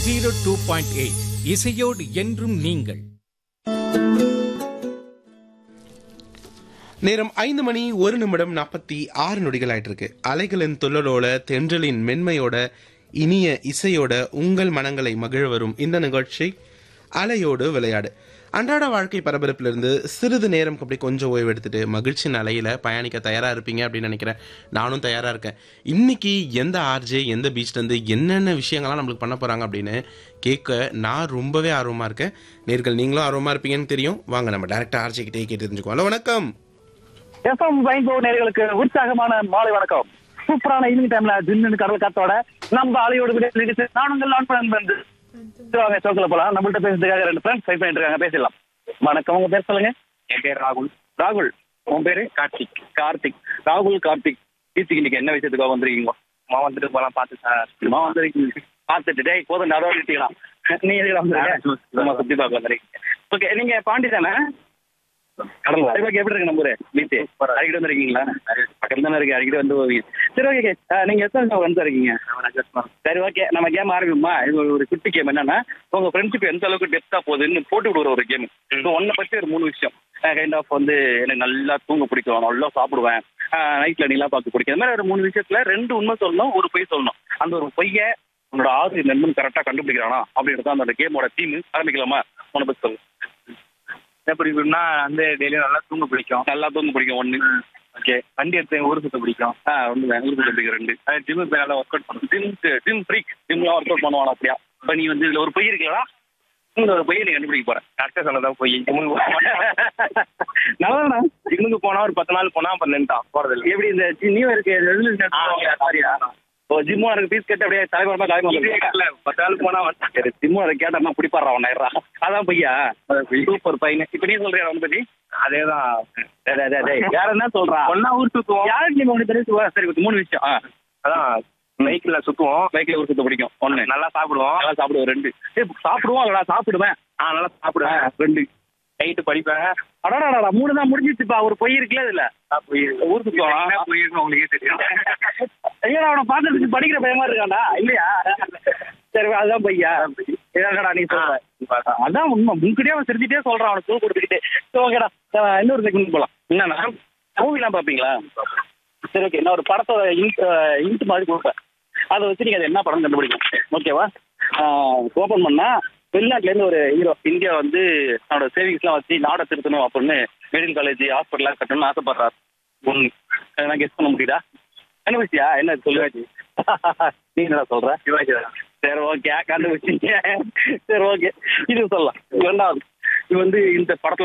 Zero two point eight இசையோடு என்றும் நீங்கள் நேரம் ஐந்து மணி ஒரு நிமிடம் நாற்பத்தி ஆறு நொடிகள் ஆயிட்டு இருக்கு அலைகளின் துள்ளலோட தென்றலின் மென்மையோட இனிய இசையோட உங்கள் மனங்களை மகிழ வரும் இந்த நிகழ்ச்சி அலையோடு விளையாடு அன்றாட வாழ்க்கை பரபரப்பிலிருந்து சிறிது நேரம் அப்படி கொஞ்சம் ஓய்வு எடுத்துட்டு மகிழ்ச்சியின் அலையில பயணிக்க தயாரா இருப்பீங்க அப்படின்னு நினைக்கிறேன் நானும் தயாரா இருக்கேன் இன்னைக்கு எந்த ஆர்ஜே எந்த பீச்ல இருந்து என்னென்ன விஷயங்கள்லாம் நம்மளுக்கு பண்ண போறாங்க அப்படின்னு கேட்க நான் ரொம்பவே ஆர்வமா இருக்கேன் நேர்கள் நீங்களும் ஆர்வமா இருப்பீங்கன்னு தெரியும் வாங்க நம்ம டேரக்டா ஆர்ஜே கிட்டே கேட்டு தெரிஞ்சுக்கோ ஹலோ வணக்கம் எஃப்எம் வைகோ நேர்களுக்கு உற்சாகமான மாலை வணக்கம் சூப்பரான ஈவினிங் டைம்ல ஜின்னு கடல் காத்தோட நம்ம அலையோடு விட நிகழ்ச்சி நான் உங்கள் நான் பண்ண வந்து வாங்க சோக்கில் போலாம் நம்மள்ட்ட பேசுறதுக்காக ரெண்டு ஃப்ரெண்ட்ஸ் வெயிட் பண்ணிட்டு இருக்காங்க பேசிடலாம் வணக்கம் உங்க பேர் சொல்லுங்க என் பேர் ராகுல் ராகுல் உன் பேரு கார்த்திக் கார்த்திக் ராகுல் கார்த்திக் கீர்த்திக் இன்னைக்கு என்ன விஷயத்துக்காக வந்திருக்கீங்க அம்மா வந்துட்டு போலாம் பார்த்து சார் சும்மா வந்திருக்கீங்க பார்த்துட்டு டேய் போதும் நடவடிக்கை எடுத்துக்கலாம் நீ எதுக்கு வந்திருக்க சும்மா சுத்தி பார்க்க வந்திருக்கீங்க ஓகே நீங்க பாண்டி தானே கடல் சரி ஓகே எப்படி இருக்கு நம்ம ஊரு பீச் அடிக்கடி வந்திருக்கீங்களா பக்கத்துல தானே இருக்கு அடிக்கடி வந்து போவீங்க சரி ஓகே நீங்க எத்தனை நாள் வந்திருக்கீங்க சரி ஓகே நம்ம கேம் ஆரம்பிக்குமா இது ஒரு- ஒரு குட்டி கேம் என்னன்னா உங்க ஃப்ரெண்ட்ஷிப் எந்த அளவுக்கு டெப்தா போகுதுன்னு போட்டு விடுற ஒரு கேம் இப்போ ஒன்னை பத்தி ஒரு மூணு விஷயம் கைண்ட் ஆஃப் வந்து எனக்கு நல்லா தூங்க பிடிக்கும் நல்லா சாப்பிடுவேன் நைட்ல நிலா பார்க்க பிடிக்கும் இந்த மாதிரி ஒரு மூணு விஷயத்துல ரெண்டு உண்மை சொல்லணும் ஒரு பொய் சொல்லணும் அந்த ஒரு பொய்யை உன்னோட ஆறு நண்பன் கரெக்டா கண்டுபிடிக்கிறானா அப்படின்றது அந்த கேமோட தீம் ஆரம்பிக்கலாமா உன்னை பத்தி சொல்லு என்ன பிடிக்கும்னா வந்து டெய்லியும் நல்லா தூங்க பிடிக்கும் நல்லா தூங்க பிடிக்கும் ஒண்ணு ஓகே வண்டி எடுத்து ஊர் சுத்த பிடிக்கும் ஆ ஒன்று உங்களுக்கு பிடிக்கும் ரெண்டு அது ஜிம்மு போய் நல்லா ஒர்க் அவுட் பண்ணும் ஜிம் ஜிம் ஃப்ரீக் ஜிம்லாம் ஒர்க் அவுட் பண்ணுவானா அப்படியா இப்போ நீ வந்து இதுல ஒரு பொய் இருக்கலடா இந்த ஒரு பொய்யை நீ கண்டுபிடிக்க போற கரெக்டாக சொன்னதான் போய் ஜிம்முக்கு போக நல்லதாண்ணா ஜிம்முக்கு போனா ஒரு பத்து நாள் போனா அப்புறம் நின்ட்டான் போறது இல்லை எப்படி இந்த நியூ இயருக்கு சரியா ஓ ஜிம்மு எனக்கு ஃபீஸ் கட்ட அப்படியே தலைவரமா கிளம்பி பத்து நாள் போனா வந்து சரி ஜிம்மு அதை கேட்டா பிடிப்பாடுறா ஒன்னாயிரா அதான் பையா சூப்பர் பையன் இப்போ நீ சொல்றியா அவனை பத்தி அதேதான் டேய், டேய், டேய், டேய், வேற என்ன சொல்றா ஒன்னா ஊர் சுத்துவோம் யாருக்கு நீ ஒன்று தெரிஞ்சு சரி ஓகே, மூணு விஷயம் ஆ அதான் பைக்ல சுத்துவோம் பைக்ல ஒரு சுத்த பிடிக்கும் ஒண்ணு நல்லா சாப்பிடுவோம் நல்லா சாப்பிடுவேன் ரெண்டு ஏய், சாப்பிடுவோம் இல்லடா சாப்பிடுவேன் ஆ நல்லா சாப்பிடுவேன் ரெண்டு நைட்டு படிப்பேன் அடாடா மூணு தான் முடிஞ்சிச்சுப்பா ஒரு பொய் இருக்குல்ல இதுல ஊருக்கு போலாம். என்ன போயிருக்கோம் உங்களுக்கே தெரியும் ஐயா அவனை பார்த்துட்டு படிக்கிற பையமா இருக்கான்டா இல்லையா சரி அதுதான் பையா என்னடா நீ சொல்ற அதான் உண்மை முன்கிட்டே அவன் சிரிச்சுட்டே சொல்றான் அவனை தூ கொடுத்துக்கிட்டு சரி ஓகேடா அஹ் இன்னொரு செகண்ட் போலாம் என்னன்னா மூவிலாம் பார்ப்பீங்களா சரி ஓகே நான் ஒரு படத்தோட இன்ட் இன்ட் மாதிரி கொடுப்பேன் அதை வச்சு நீங்க அது என்ன படம் கண்டுபிடிக்கும் ஓகேவா ஓப்பன் பண்ணா வெளிநாட்டுல இருந்து ஒரு ஹீரோ இந்தியா வந்து அவனோட சேவிங்ஸ்லாம் வச்சு நாடை திருத்தணும் அப்படின்னு மெடிக்கல் காலேஜ் ஹாஸ்பிட்டலாம் கட்டணும்னு ஆசைப்படுறாரு ஒண்ணு நான் கெஸ் பண்ண முடியுதா என்ன விஷயா என்ன சொல்லுவாச்சு நீ என்னடா சொல்ற சிவாஜி தான் சரி ஓகே கண்டுபிடிச்சிங்க சரி ஓகே இது சொல்லலாம் ரெண்டாவது இது வந்து இந்த படத்துல